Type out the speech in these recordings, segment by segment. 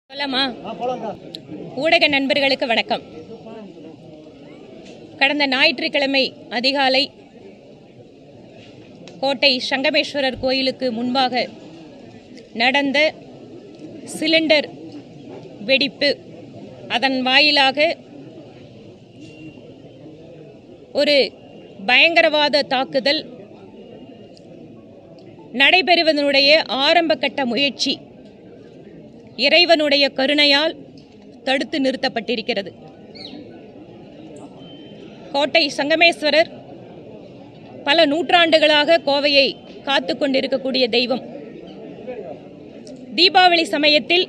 சொல்லமா ஊடக நண்பர்களுக்கு வணக்கம் கடந்த ஞாயிற்றுக்கிழமை அதிகாலை கோட்டை சங்கமேஸ்வரர் கோயிலுக்கு முன்பாக நடந்த சிலிண்டர் வெடிப்பு அதன் வாயிலாக ஒரு பயங்கரவாத தாக்குதல் நடைபெறுவதனுடைய ஆரம்பகட்ட முயற்சி இறைவனுடைய கருணையால் தடுத்து நிறுத்தப்பட்டிருக்கிறது கோட்டை சங்கமேஸ்வரர் பல நூற்றாண்டுகளாக கோவையை காத்து கொண்டிருக்கக்கூடிய தெய்வம் தீபாவளி சமயத்தில்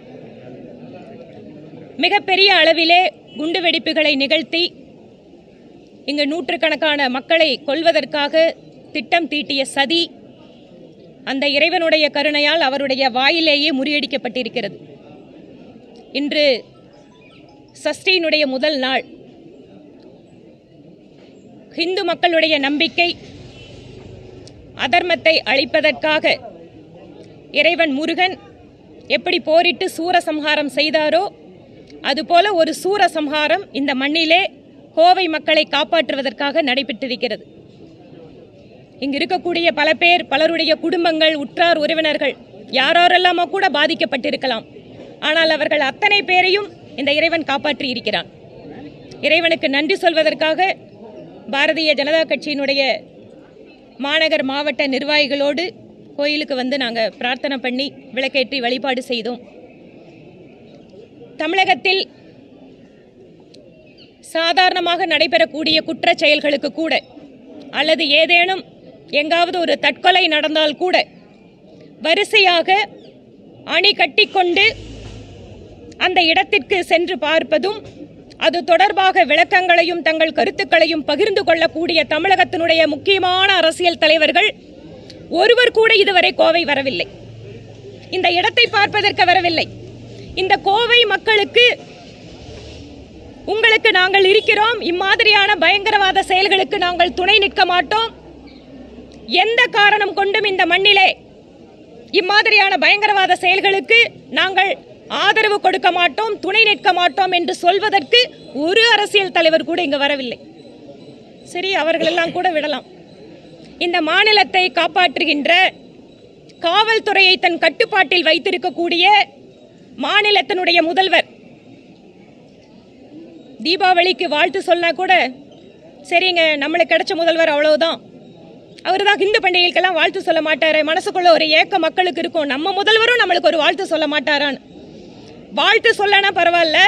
மிகப்பெரிய அளவிலே குண்டுவெடிப்புகளை நிகழ்த்தி இங்கு நூற்றுக்கணக்கான மக்களை கொல்வதற்காக திட்டம் தீட்டிய சதி அந்த இறைவனுடைய கருணையால் அவருடைய வாயிலேயே முறியடிக்கப்பட்டிருக்கிறது இன்று சஷ்டியினுடைய முதல் நாள் ஹிந்து மக்களுடைய நம்பிக்கை அதர்மத்தை அழிப்பதற்காக இறைவன் முருகன் எப்படி போரிட்டு சூரசம்ஹாரம் செய்தாரோ அதுபோல ஒரு சூரசம்ஹாரம் இந்த மண்ணிலே கோவை மக்களை காப்பாற்றுவதற்காக நடைபெற்றிருக்கிறது இங்கு இருக்கக்கூடிய பல பேர் பலருடைய குடும்பங்கள் உற்றார் உறவினர்கள் யாரோரெல்லாமோ கூட பாதிக்கப்பட்டிருக்கலாம் ஆனால் அவர்கள் அத்தனை பேரையும் இந்த இறைவன் காப்பாற்றி இருக்கிறான் இறைவனுக்கு நன்றி சொல்வதற்காக பாரதிய ஜனதா கட்சியினுடைய மாநகர் மாவட்ட நிர்வாகிகளோடு கோயிலுக்கு வந்து நாங்கள் பிரார்த்தனை பண்ணி விளக்கேற்றி வழிபாடு செய்தோம் தமிழகத்தில் சாதாரணமாக நடைபெறக்கூடிய குற்றச் செயல்களுக்கு கூட அல்லது ஏதேனும் எங்காவது ஒரு தற்கொலை நடந்தால் கூட வரிசையாக அணி கட்டிக்கொண்டு அந்த இடத்திற்கு சென்று பார்ப்பதும் அது தொடர்பாக விளக்கங்களையும் தங்கள் கருத்துக்களையும் பகிர்ந்து கொள்ளக்கூடிய தமிழகத்தினுடைய முக்கியமான அரசியல் தலைவர்கள் ஒருவர் கூட இதுவரை கோவை வரவில்லை இந்த இடத்தை பார்ப்பதற்கு வரவில்லை இந்த கோவை மக்களுக்கு உங்களுக்கு நாங்கள் இருக்கிறோம் இம்மாதிரியான பயங்கரவாத செயல்களுக்கு நாங்கள் துணை நிற்க மாட்டோம் எந்த காரணம் கொண்டும் இந்த மண்ணிலே இம்மாதிரியான பயங்கரவாத செயல்களுக்கு நாங்கள் ஆதரவு கொடுக்க மாட்டோம் துணை நிற்க மாட்டோம் என்று சொல்வதற்கு ஒரு அரசியல் தலைவர் கூட இங்கு வரவில்லை சரி அவர்களெல்லாம் கூட விடலாம் இந்த மாநிலத்தை காப்பாற்றுகின்ற காவல்துறையை தன் கட்டுப்பாட்டில் வைத்திருக்கக்கூடிய மாநிலத்தினுடைய முதல்வர் தீபாவளிக்கு வாழ்த்து சொன்னா கூட சரிங்க நம்மளுக்கு கிடைச்ச முதல்வர் அவ்வளவுதான் அவர் தான் இந்து பண்டிகைக்கெல்லாம் வாழ்த்து சொல்ல மாட்டாரு மனசுக்குள்ள ஒரு ஏக்க மக்களுக்கு இருக்கும் நம்ம முதல்வரும் நம்மளுக்கு ஒரு வாழ்த்து சொல்ல மாட்டாரான்னு வாழ்த்து சொல்லனா பரவாயில்ல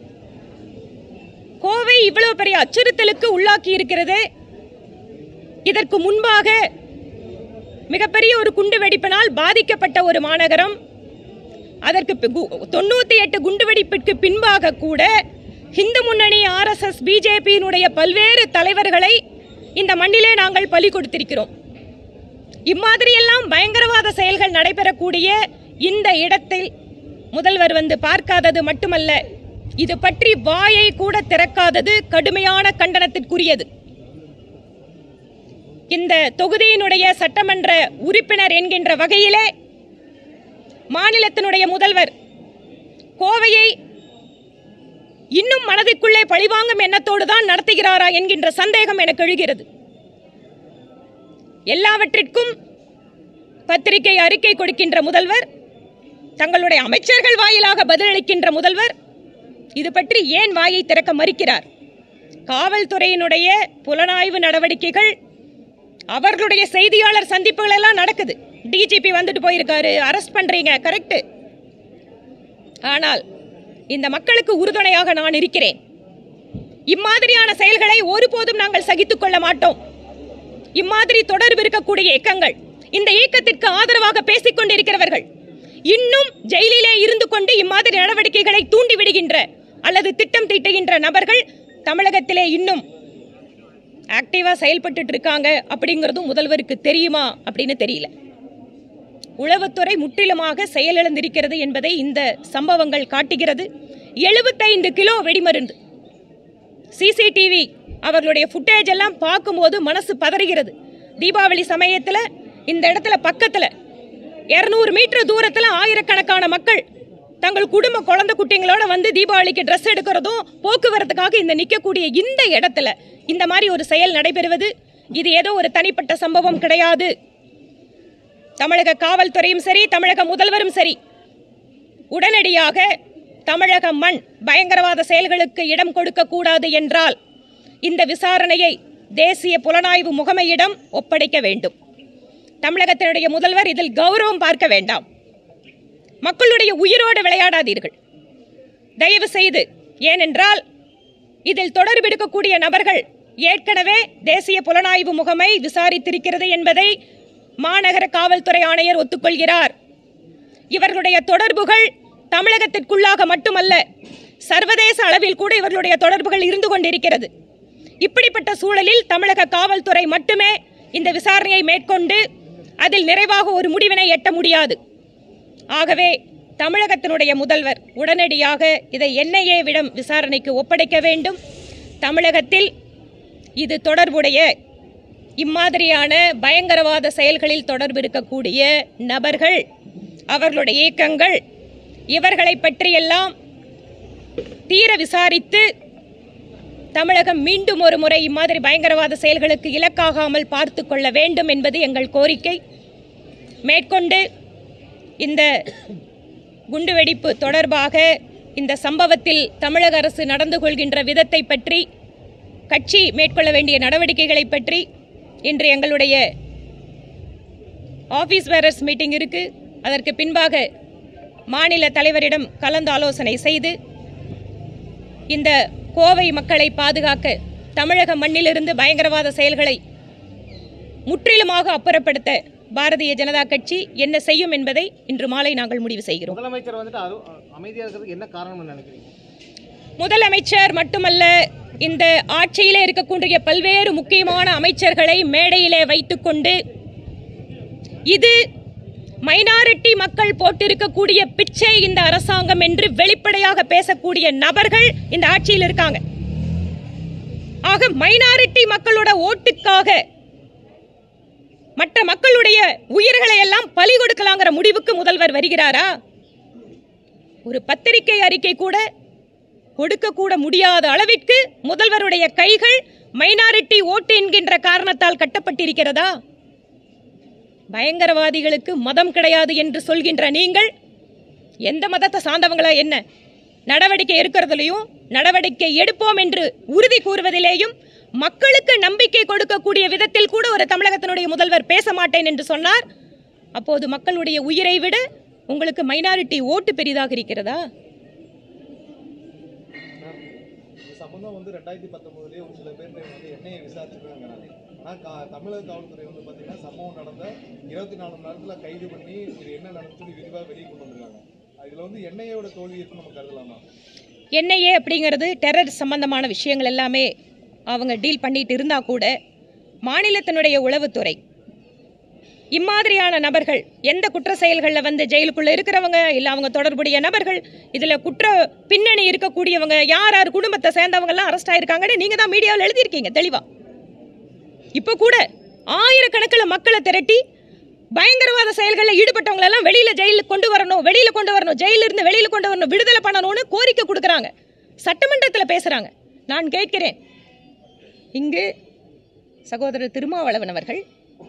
கோவை இவ்வளவு பெரிய அச்சுறுத்தலுக்கு உள்ளாக்கி இருக்கிறது இதற்கு முன்பாக மிகப்பெரிய ஒரு குண்டு வெடிப்பினால் பாதிக்கப்பட்ட ஒரு மாநகரம் அதற்கு பி- கு- தொண்ணூத்தி எட்டு குண்டுவெடிப்பிற்கு பின்பாக கூட இந்து முன்னணி ஆர்எஸ்எஸ் பிஜேபியினுடைய பல்வேறு தலைவர்களை இந்த மண்ணிலே நாங்கள் பலி கொடுத்திருக்கிறோம் இம்மாதிரியெல்லாம் பயங்கரவாத செயல்கள் நடைபெறக்கூடிய இந்த இடத்தில் முதல்வர் வந்து பார்க்காதது மட்டுமல்ல இது பற்றி வாயை கூட திறக்காதது கடுமையான கண்டனத்திற்குரியது இந்த தொகுதியினுடைய சட்டமன்ற உறுப்பினர் என்கின்ற வகையிலே மாநிலத்தினுடைய முதல்வர் கோவையை இன்னும் மனதிற்குள்ளே பழிவாங்கும் எண்ணத்தோடு தான் நடத்துகிறாரா என்கின்ற சந்தேகம் எனக்கு எழுகிறது எல்லாவற்றிற்கும் பத்திரிகை அறிக்கை கொடுக்கின்ற முதல்வர் தங்களுடைய அமைச்சர்கள் வாயிலாக பதிலளிக்கின்ற முதல்வர் இது பற்றி ஏன் வாயை திறக்க மறுக்கிறார் காவல்துறையினுடைய புலனாய்வு நடவடிக்கைகள் அவர்களுடைய செய்தியாளர் சந்திப்புகள் எல்லாம் நடக்குது டிஜிபி வந்துட்டு போயிருக்காரு அரெஸ்ட் பண்றீங்க கரெக்ட் ஆனால் இந்த மக்களுக்கு உறுதுணையாக நான் இருக்கிறேன் இம்மாதிரியான செயல்களை ஒருபோதும் நாங்கள் சகித்துக் கொள்ள மாட்டோம் இம்மாதிரி தொடர்பு இருக்கக்கூடிய இயக்கங்கள் இந்த இயக்கத்திற்கு ஆதரவாக பேசிக் கொண்டிருக்கிறவர்கள் இன்னும் ஜெயிலிலே இருந்து கொண்டு இம்மாதிரி நடவடிக்கைகளை தூண்டி விடுகின்ற அல்லது திட்டம் தீட்டுகின்ற நபர்கள் தமிழகத்திலே இன்னும் ஆக்டிவா செயல்பட்டுட்டு இருக்காங்க அப்படிங்கிறதும் முதல்வருக்கு தெரியுமா அப்படின்னு தெரியல உளவுத்துறை முற்றிலுமாக செயலிழந்திருக்கிறது என்பதை இந்த சம்பவங்கள் காட்டுகிறது எழுபத்தைந்து கிலோ வெடிமருந்து சிசிடிவி அவர்களுடைய ஃபுட்டேஜ் எல்லாம் பார்க்கும்போது மனசு பதறுகிறது தீபாவளி சமயத்தில் இந்த இடத்துல பக்கத்தில் இரநூறு மீட்டர் தூரத்தில் ஆயிரக்கணக்கான மக்கள் தங்கள் குடும்ப குழந்தை குட்டிங்களோட வந்து தீபாவளிக்கு ட்ரெஸ் எடுக்கிறதும் போக்குவரத்துக்காக இந்த நிற்கக்கூடிய இந்த இடத்துல இந்த மாதிரி ஒரு செயல் நடைபெறுவது இது ஏதோ ஒரு தனிப்பட்ட சம்பவம் கிடையாது தமிழக காவல்துறையும் சரி தமிழக முதல்வரும் சரி உடனடியாக தமிழக மண் பயங்கரவாத செயல்களுக்கு இடம் கொடுக்க கூடாது என்றால் இந்த விசாரணையை தேசிய புலனாய்வு முகமையிடம் ஒப்படைக்க வேண்டும் தமிழகத்தினுடைய முதல்வர் இதில் கௌரவம் பார்க்க வேண்டாம் மக்களுடைய உயிரோடு விளையாடாதீர்கள் தயவு செய்து ஏனென்றால் இதில் தொடர்பு எடுக்கக்கூடிய நபர்கள் ஏற்கனவே தேசிய புலனாய்வு முகமை விசாரித்திருக்கிறது என்பதை மாநகர காவல்துறை ஆணையர் ஒத்துக்கொள்கிறார் இவர்களுடைய தொடர்புகள் தமிழகத்திற்குள்ளாக மட்டுமல்ல சர்வதேச அளவில் கூட இவர்களுடைய தொடர்புகள் இருந்து கொண்டிருக்கிறது இப்படிப்பட்ட சூழலில் தமிழக காவல்துறை மட்டுமே இந்த விசாரணையை மேற்கொண்டு அதில் நிறைவாக ஒரு முடிவினை எட்ட முடியாது ஆகவே தமிழகத்தினுடைய முதல்வர் உடனடியாக இதை என்ஐஏவிடம் விசாரணைக்கு ஒப்படைக்க வேண்டும் தமிழகத்தில் இது தொடர்புடைய இம்மாதிரியான பயங்கரவாத செயல்களில் தொடர்பு இருக்கக்கூடிய நபர்கள் அவர்களுடைய இயக்கங்கள் இவர்களை பற்றியெல்லாம் தீர விசாரித்து தமிழகம் மீண்டும் ஒரு முறை இம்மாதிரி பயங்கரவாத செயல்களுக்கு இலக்காகாமல் பார்த்து கொள்ள வேண்டும் என்பது எங்கள் கோரிக்கை மேற்கொண்டு இந்த குண்டுவெடிப்பு தொடர்பாக இந்த சம்பவத்தில் தமிழக அரசு நடந்து கொள்கின்ற விதத்தை பற்றி கட்சி மேற்கொள்ள வேண்டிய நடவடிக்கைகளை பற்றி இன்று எங்களுடைய ஆஃபீஸ் வேரர்ஸ் மீட்டிங் இருக்கு அதற்கு பின்பாக மாநில தலைவரிடம் கலந்து ஆலோசனை செய்து இந்த கோவை மக்களை பாதுகாக்க தமிழக மண்ணிலிருந்து பயங்கரவாத செயல்களை முற்றிலுமாக அப்புறப்படுத்த பாரதிய ஜனதா கட்சி என்ன செய்யும் என்பதை இன்று மாலை நாங்கள் முடிவு செய்கிறோம் முதலமைச்சர் வந்துட்டு அரு அமைதியாக இருக்கிறதுக்கு என்ன காரணம்னு நினைக்கிறீங்க முதலமைச்சர் மட்டுமல்ல இந்த ஆட்சியிலே இருக்கக்கூடிய பல்வேறு முக்கியமான அமைச்சர்களை மேடையிலே வைத்துக்கொண்டு இது மைனாரிட்டி மக்கள் போட்டிருக்கக்கூடிய பிச்சை இந்த அரசாங்கம் என்று வெளிப்படையாக பேசக்கூடிய நபர்கள் இந்த ஆட்சியில் இருக்காங்க ஆக மைனாரிட்டி மக்களோட ஓட்டுக்காக மற்ற மக்களுடைய உயிர்களை எல்லாம் பலி கொடுக்கலாங்கிற முடிவுக்கு முதல்வர் வருகிறாரா ஒரு பத்திரிகை அறிக்கை கூட கொடுக்க கூட முடியாத அளவிற்கு முதல்வருடைய கைகள் மைனாரிட்டி ஓட்டு என்கின்ற காரணத்தால் கட்டப்பட்டிருக்கிறதா பயங்கரவாதிகளுக்கு மதம் கிடையாது என்று சொல்கின்ற நீங்கள் எந்த மதத்தை சார்ந்தவங்களா என்ன நடவடிக்கை எடுக்கிறதுலையும் நடவடிக்கை எடுப்போம் என்று உறுதி கூறுவதிலேயும் மக்களுக்கு நம்பிக்கை கொடுக்கக்கூடிய விதத்தில் கூட ஒரு தமிழகத்தினுடைய முதல்வர் பேச மாட்டேன் என்று சொன்னார் அப்போது மக்களுடைய உயிரை விட உங்களுக்கு மைனாரிட்டி ஓட்டு பெரிதாக இருக்கிறதா இது சம்பந்தம் வந்து ரெண்டாயிரத்தி பத்தொன்பதுலேயே ஒரு சில பேர் வந்து எண்ணெயை விசாரிச்சிருக்காங்க ஆனால் கா தமிழக காவல்துறை வந்து பார்த்தீங்கன்னா சம்பவம் நடந்த இருபத்தி நாலு மணி நேரத்தில் கைது பண்ணி இது என்ன நடந்துச்சுன்னு விரிவாக வெளியே கொண்டு வந்திருக்காங்க இதில் வந்து எண்ணெயோட தோல்வி இருக்குன்னு நம்ம கருதலாமா என்ஐஏ அப்படிங்கிறது டெரர் சம்பந்தமான விஷயங்கள் எல்லாமே அவங்க டீல் பண்ணிட்டு இருந்தா கூட மாநிலத்தினுடைய உளவுத்துறை இம்மாதிரியான நபர்கள் எந்த குற்ற செயல்களில் வந்து ஜெயிலுக்குள்ள இருக்கிறவங்க இல்லை அவங்க தொடர்புடைய நபர்கள் இதில் குற்ற பின்னணி இருக்கக்கூடியவங்க யார் யார் குடும்பத்தை சேர்ந்தவங்கெல்லாம் அரெஸ்ட் ஆயிருக்காங்கன்னு நீங்கள் தான் மீடியாவில் எழுதியிருக்கீங்க தெளிவா இப்போ கூட ஆயிரக்கணக்கில் மக்களை திரட்டி பயங்கரவாத செயல்களில் ஈடுபட்டவங்க எல்லாம் வெளியில ஜெயிலுக்கு கொண்டு வரணும் வெளியில கொண்டு வரணும் ஜெயில இருந்து வெளியில கொண்டு வரணும் விடுதலை பண்ணணும்னு கோரிக்கை கொடுக்கறாங்க சட்டமன்றத்தில் பேசுறாங்க நான் கேட்கிறேன் இங்கு சகோதரர் திருமாவளவன் அவர்கள்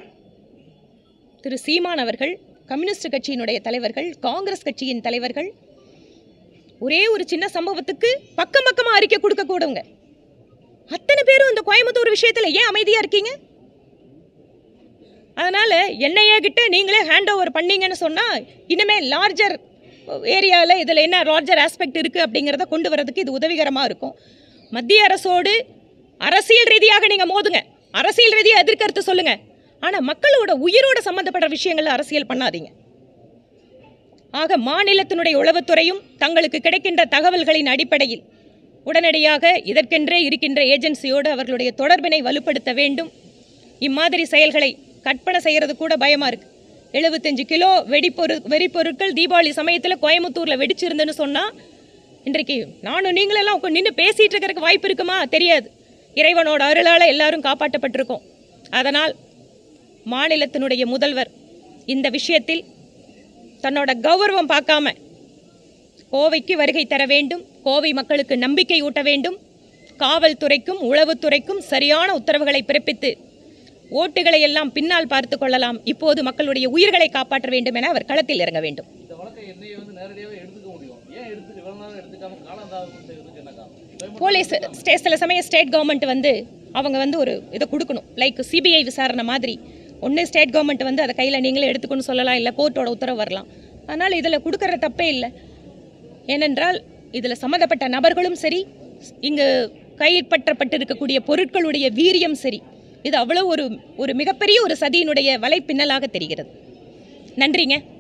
திரு சீமான் அவர்கள் கம்யூனிஸ்ட் கட்சியினுடைய தலைவர்கள் காங்கிரஸ் கட்சியின் தலைவர்கள் ஒரே ஒரு சின்ன சம்பவத்துக்கு பக்கம் பக்கமா அறிக்கை கொடுக்க கூடுங்க அத்தனை பேரும் இந்த கோயம்புத்தூர் விஷயத்துல ஏன் அமைதியா இருக்கீங்க அதனால என்ஐஏ கிட்ட நீங்களே ஹேண்ட் ஓவர் பண்ணீங்கன்னு சொன்னா இனிமே லார்ஜர் ஏரியாவில் இதில் என்ன லார்ஜர் ஆஸ்பெக்ட் இருக்குது அப்படிங்கிறத கொண்டு வரதுக்கு இது உதவிகரமாக இருக்கும் மத்திய அரசோடு அரசியல் ரீதியாக நீங்கள் மோதுங்க அரசியல் ரீதியாக எதிர்கருத்து சொல்லுங்க ஆனால் மக்களோட உயிரோட சம்மந்தப்பட்ட விஷயங்கள்ல அரசியல் பண்ணாதீங்க ஆக மாநிலத்தினுடைய உளவுத்துறையும் தங்களுக்கு கிடைக்கின்ற தகவல்களின் அடிப்படையில் உடனடியாக இதற்கென்றே இருக்கின்ற ஏஜென்சியோடு அவர்களுடைய தொடர்பினை வலுப்படுத்த வேண்டும் இம்மாதிரி செயல்களை கற்பனை செய்கிறது கூட பயமா இருக்கு எழுபத்தஞ்சு கிலோ வெடிப்பொரு வெடிப்பொருட்கள் தீபாவளி சமயத்தில் கோயம்புத்தூரில் வெடிச்சிருந்துன்னு சொன்னால் இன்றைக்கு நானும் நீங்களெல்லாம் நின்று பேசிட்டு இருக்கிறதுக்கு வாய்ப்பு இருக்குமா தெரியாது இறைவனோட அருளால் எல்லாரும் காப்பாற்றப்பட்டிருக்கோம் அதனால் மாநிலத்தினுடைய முதல்வர் இந்த விஷயத்தில் தன்னோட கௌரவம் பார்க்காம கோவைக்கு வருகை தர வேண்டும் கோவை மக்களுக்கு நம்பிக்கை ஊட்ட வேண்டும் காவல்துறைக்கும் உளவுத்துறைக்கும் சரியான உத்தரவுகளை பிறப்பித்து ஓட்டுகளை எல்லாம் பின்னால் பார்த்து கொள்ளலாம் இப்போது மக்களுடைய உயிர்களை காப்பாற்ற வேண்டும் என அவர் களத்தில் இறங்க வேண்டும் இந்த வழக்கை என்னையே வந்து நேரடியாகவே எடுத்துக்க முடியும் ஏன் எடுத்துக்க இவ்வளவு நாள் எடுத்துக்காம காலந்தாமதம் செய்வதற்கு என்ன காரணம் போலீஸ் ஸ்டே சில சமயம் ஸ்டேட் கவர்மெண்ட் வந்து அவங்க வந்து ஒரு இதை கொடுக்கணும் லைக் சிபிஐ விசாரணை மாதிரி ஒன்று ஸ்டேட் கவர்மெண்ட் வந்து அதை கையில் நீங்களே எடுத்துக்கணும்னு சொல்லலாம் இல்லை கோர்ட்டோட உத்தரவு வரலாம் ஆனால் இதில் கொடுக்கற தப்பே இல்லை ஏனென்றால் இதில் சம்மந்தப்பட்ட நபர்களும் சரி இங்கு கைப்பற்றப்பட்டிருக்கக்கூடிய பொருட்களுடைய வீரியம் சரி இது அவ்வளோ ஒரு ஒரு மிகப்பெரிய ஒரு சதியினுடைய வலைப்பின்னலாக தெரிகிறது நன்றிங்க